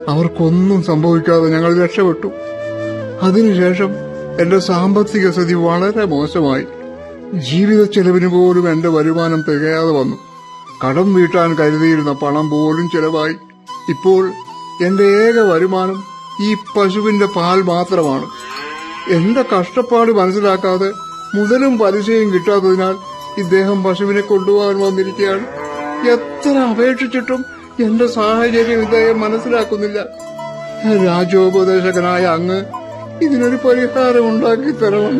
അവർക്കൊന്നും സംഭവിക്കാതെ ഞങ്ങൾ രക്ഷപ്പെട്ടു അതിനുശേഷം എന്റെ സാമ്പത്തിക സ്ഥിതി വളരെ മോശമായി ജീവിത ചെലവിന് പോലും എന്റെ വരുമാനം തികയാതെ വന്നു കടം വീട്ടാൻ കരുതിയിരുന്ന പണം പോലും ചെലവായി ഇപ്പോൾ എന്റെ ഏക വരുമാനം ഈ പശുവിന്റെ പാൽ മാത്രമാണ് എന്റെ കഷ്ടപ്പാട് മനസ്സിലാക്കാതെ മുതലും പലിശയും കിട്ടാത്തതിനാൽ ഇദ്ദേഹം പശുവിനെ കൊണ്ടുപോകാൻ വന്നിരിക്കുകയാണ് എത്ര അപേക്ഷിച്ചിട്ടും എന്റെ സാഹചര്യം ഇദ്ദേഹം മനസ്സിലാക്കുന്നില്ല രാജോപദേശകനായ അങ്ങ് ഇതിനൊരു പരിഹാരം ഉണ്ടാക്കി തരണം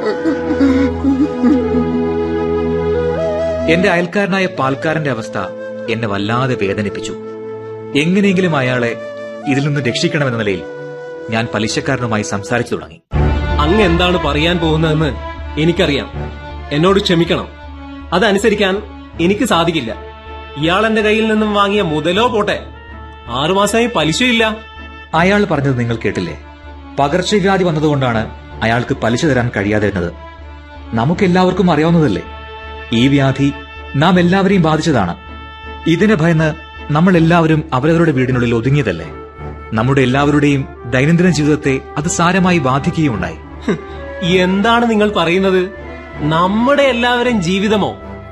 എന്റെ അയൽക്കാരനായ പാൽക്കാരന്റെ അവസ്ഥ എന്നെ വല്ലാതെ വേദനിപ്പിച്ചു എങ്ങനെയെങ്കിലും അയാളെ ഇതിൽ നിന്ന് രക്ഷിക്കണമെന്ന നിലയിൽ ഞാൻ പലിശക്കാരനുമായി സംസാരിച്ചു തുടങ്ങി അങ്ങ് എന്താണ് പറയാൻ പോകുന്നതെന്ന് എനിക്കറിയാം എന്നോട് ക്ഷമിക്കണം അതനുസരിക്കാൻ എനിക്ക് സാധിക്കില്ല ഇയാൾ എന്റെ കയ്യിൽ നിന്നും വാങ്ങിയ മുതലോ പോട്ടെ ആറുമാസമായി പലിശയില്ല അയാൾ പറഞ്ഞത് നിങ്ങൾ കേട്ടില്ലേ പകർച്ചവ്യാധി വന്നതുകൊണ്ടാണ് അയാൾക്ക് പലിശ തരാൻ കഴിയാതിരുന്നത് നമുക്കെല്ലാവർക്കും അറിയാവുന്നതല്ലേ ഈ വ്യാധി നാം എല്ലാവരെയും ബാധിച്ചതാണ് ഇതിനെ ഭയന്ന് നമ്മൾ എല്ലാവരും അവരവരുടെ വീടിനുള്ളിൽ ഒതുങ്ങിയതല്ലേ നമ്മുടെ എല്ലാവരുടെയും ദൈനംദിന ജീവിതത്തെ അത് സാരമായി ബാധിക്കുകയുണ്ടായി ഹ്, എന്താണ് നിങ്ങൾ പറയുന്നത് നമ്മുടെ എല്ലാവരും ജീവിതമോ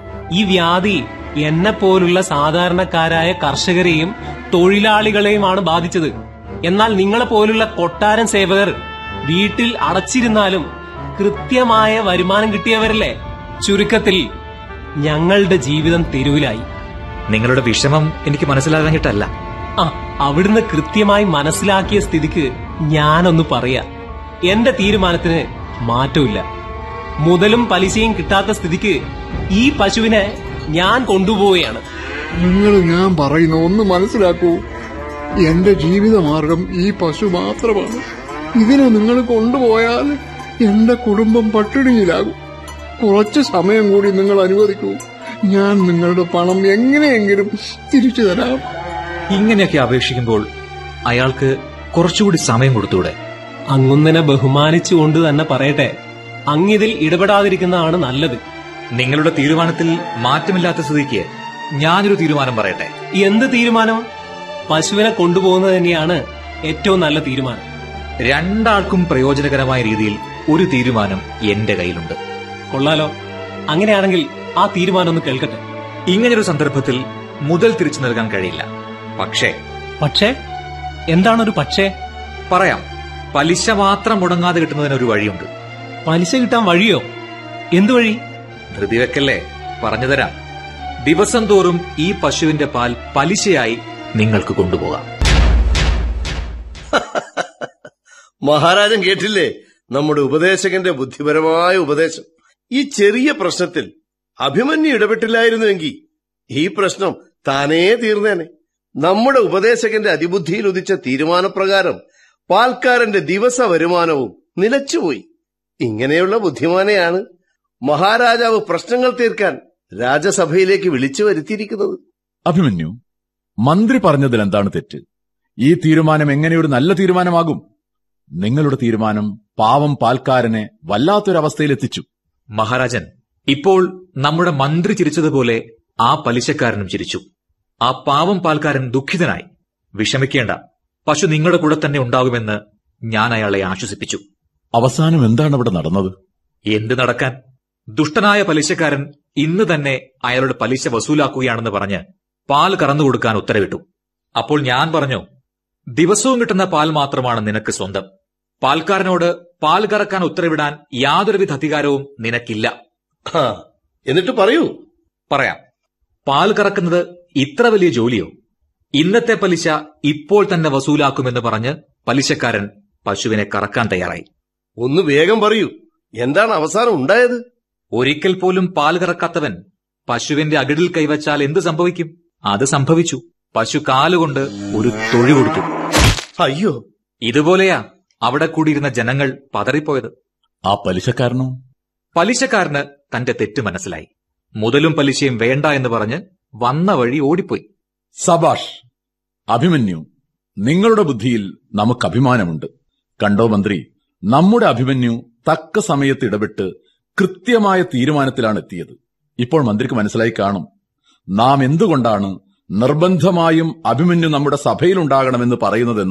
ഈ വ്യാധി എന്നെ പോലുള്ള സാധാരണക്കാരായ കർഷകരെയും തൊഴിലാളികളെയുമാണ് ബാധിച്ചത് എന്നാൽ നിങ്ങളെ പോലുള്ള കൊട്ടാരൻ സേവകർ വീട്ടിൽ അടച്ചിരുന്നാലും കൃത്യമായ വരുമാനം കിട്ടിയവരല്ലേ ചുരുക്കത്തിൽ ഞങ്ങളുടെ ജീവിതം തെരുവിലായി നിങ്ങളുടെ വിഷമം എനിക്ക് മനസ്സിലാകാഞ്ഞിട്ടല്ല ആ അവിടുന്ന് കൃത്യമായി മനസ്സിലാക്കിയ സ്ഥിതിക്ക് ഞാനൊന്ന് പറയാ എന്റെ തീരുമാനത്തിന് മാറ്റമില്ല മുതലും പലിശയും കിട്ടാത്ത സ്ഥിതിക്ക് ഈ പശുവിനെ ഞാൻ കൊണ്ടുപോവുകയാണ് നിങ്ങൾ ഞാൻ പറയുന്ന ഒന്ന് മനസ്സിലാക്കൂ എന്റെ ജീവിതമാർഗം ഈ പശു മാത്രമാണ് ഇതിനെ നിങ്ങൾ കൊണ്ടുപോയാൽ എന്റെ കുടുംബം പട്ടിണിയിലാകും കുറച്ച് സമയം കൂടി നിങ്ങൾ അനുവദിക്കൂ ഞാൻ നിങ്ങളുടെ പണം എങ്ങനെയെങ്കിലും തിരിച്ചു തരാം ഇങ്ങനെയൊക്കെ അപേക്ഷിക്കുമ്പോൾ അയാൾക്ക് കുറച്ചുകൂടി സമയം കൊടുത്തൂടെ അങ്ങുന്നനെ ബഹുമാനിച്ചുകൊണ്ട് തന്നെ പറയട്ടെ അങ്ങിതിൽ ഇടപെടാതിരിക്കുന്നതാണ് നല്ലത് നിങ്ങളുടെ തീരുമാനത്തിൽ മാറ്റമില്ലാത്ത സ്ഥിതിക്ക് ഞാനൊരു തീരുമാനം പറയട്ടെ എന്ത് തീരുമാനം പശുവിനെ കൊണ്ടുപോകുന്നത് തന്നെയാണ് ഏറ്റവും നല്ല തീരുമാനം രണ്ടാൾക്കും പ്രയോജനകരമായ രീതിയിൽ ഒരു തീരുമാനം എന്റെ കയ്യിലുണ്ട് കൊള്ളാലോ അങ്ങനെയാണെങ്കിൽ ആ തീരുമാനം ഒന്ന് കേൾക്കട്ടെ ഇങ്ങനൊരു സന്ദർഭത്തിൽ മുതൽ തിരിച്ചു നൽകാൻ കഴിയില്ല പക്ഷേ പക്ഷേ എന്താണൊരു പക്ഷേ പറയാം പലിശ മാത്രം മുടങ്ങാതെ കിട്ടുന്നതിന് ഒരു വഴിയുണ്ട് പലിശ കിട്ടാൻ വഴിയോ എന്തു വഴി ധൃതി വെക്കല്ലേ പറഞ്ഞു തരാം ദിവസം തോറും ഈ പശുവിന്റെ പാൽ പലിശയായി നിങ്ങൾക്ക് കൊണ്ടുപോകാം മഹാരാജൻ കേട്ടില്ലേ നമ്മുടെ ഉപദേശകന്റെ ബുദ്ധിപരമായ ഉപദേശം ഈ ചെറിയ പ്രശ്നത്തിൽ അഭിമന്യു ഇടപെട്ടില്ലായിരുന്നുവെങ്കിൽ ഈ പ്രശ്നം താനേ തീർന്നേനെ നമ്മുടെ ഉപദേശകന്റെ അതിബുദ്ധിയിൽ ഉദിച്ച തീരുമാനപ്രകാരം പാൽക്കാരന്റെ ദിവസ വരുമാനവും നിലച്ചുപോയി ഇങ്ങനെയുള്ള ബുദ്ധിമാനെയാണ് മഹാരാജാവ് പ്രശ്നങ്ങൾ തീർക്കാൻ രാജസഭയിലേക്ക് വിളിച്ചു വരുത്തിയിരിക്കുന്നത് അഭിമന്യു മന്ത്രി പറഞ്ഞതിൽ എന്താണ് തെറ്റ് ഈ തീരുമാനം എങ്ങനെ ഒരു നല്ല തീരുമാനമാകും നിങ്ങളുടെ തീരുമാനം പാവം പാൽക്കാരനെ വല്ലാത്തൊരവസ്ഥയിലെത്തിച്ചു മഹാരാജൻ ഇപ്പോൾ നമ്മുടെ മന്ത്രി ചിരിച്ചതുപോലെ ആ പലിശക്കാരനും ചിരിച്ചു ആ പാവം പാൽക്കാരൻ ദുഃഖിതനായി വിഷമിക്കേണ്ട പശു നിങ്ങളുടെ കൂടെ തന്നെ ഉണ്ടാകുമെന്ന് ഞാൻ അയാളെ ആശ്വസിപ്പിച്ചു അവസാനം എന്താണ് അവിടെ നടന്നത് എന്ത് നടക്കാൻ ദുഷ്ടനായ പലിശക്കാരൻ ഇന്ന് തന്നെ അയാളുടെ പലിശ വസൂലാക്കുകയാണെന്ന് പറഞ്ഞ് പാൽ കറന്നുകൊടുക്കാൻ ഉത്തരവിട്ടു അപ്പോൾ ഞാൻ പറഞ്ഞു ദിവസവും കിട്ടുന്ന പാൽ മാത്രമാണ് നിനക്ക് സ്വന്തം പാൽക്കാരനോട് പാൽ കറക്കാൻ ഉത്തരവിടാൻ യാതൊരുവിധ അധികാരവും നിനക്കില്ല ആ, എന്നിട്ട് പറയൂ പറയാം പാൽ കറക്കുന്നത് ഇത്ര വലിയ ജോലിയോ ഇന്നത്തെ പലിശ ഇപ്പോൾ തന്നെ വസൂലാക്കുമെന്ന് പറഞ്ഞ് പലിശക്കാരൻ പശുവിനെ കറക്കാൻ തയ്യാറായി ഒന്ന് വേഗം പറയൂ എന്താണ് അവസാനം ഉണ്ടായത് ഒരിക്കൽ പോലും പാൽ കറക്കാത്തവൻ പശുവിന്റെ അകിടിൽ കൈവച്ചാൽ എന്ത് സംഭവിക്കും അത് സംഭവിച്ചു പശു കാലുകൊണ്ട് ഒരു തൊഴി കൊടുത്തു അയ്യോ ഇതുപോലെയാ അവിടെ കൂടിയിരുന്ന ജനങ്ങൾ പതറിപ്പോയത് ആ പലിശക്കാരനോ പലിശക്കാരന് തന്റെ തെറ്റ് മനസ്സിലായി മുതലും പലിശയും വേണ്ട എന്ന് പറഞ്ഞ് വന്ന വഴി ഓടിപ്പോയി സബാഷ് അഭിമന്യു നിങ്ങളുടെ ബുദ്ധിയിൽ നമുക്ക് അഭിമാനമുണ്ട് കണ്ടോ മന്ത്രി നമ്മുടെ അഭിമന്യു തക്ക സമയത്ത് ഇടപെട്ട് കൃത്യമായ തീരുമാനത്തിലാണ് എത്തിയത് ഇപ്പോൾ മന്ത്രിക്ക് മനസ്സിലായി കാണും നാം എന്തുകൊണ്ടാണ് നിർബന്ധമായും അഭിമന്യു നമ്മുടെ സഭയിലുണ്ടാകണമെന്ന് പറയുന്നത്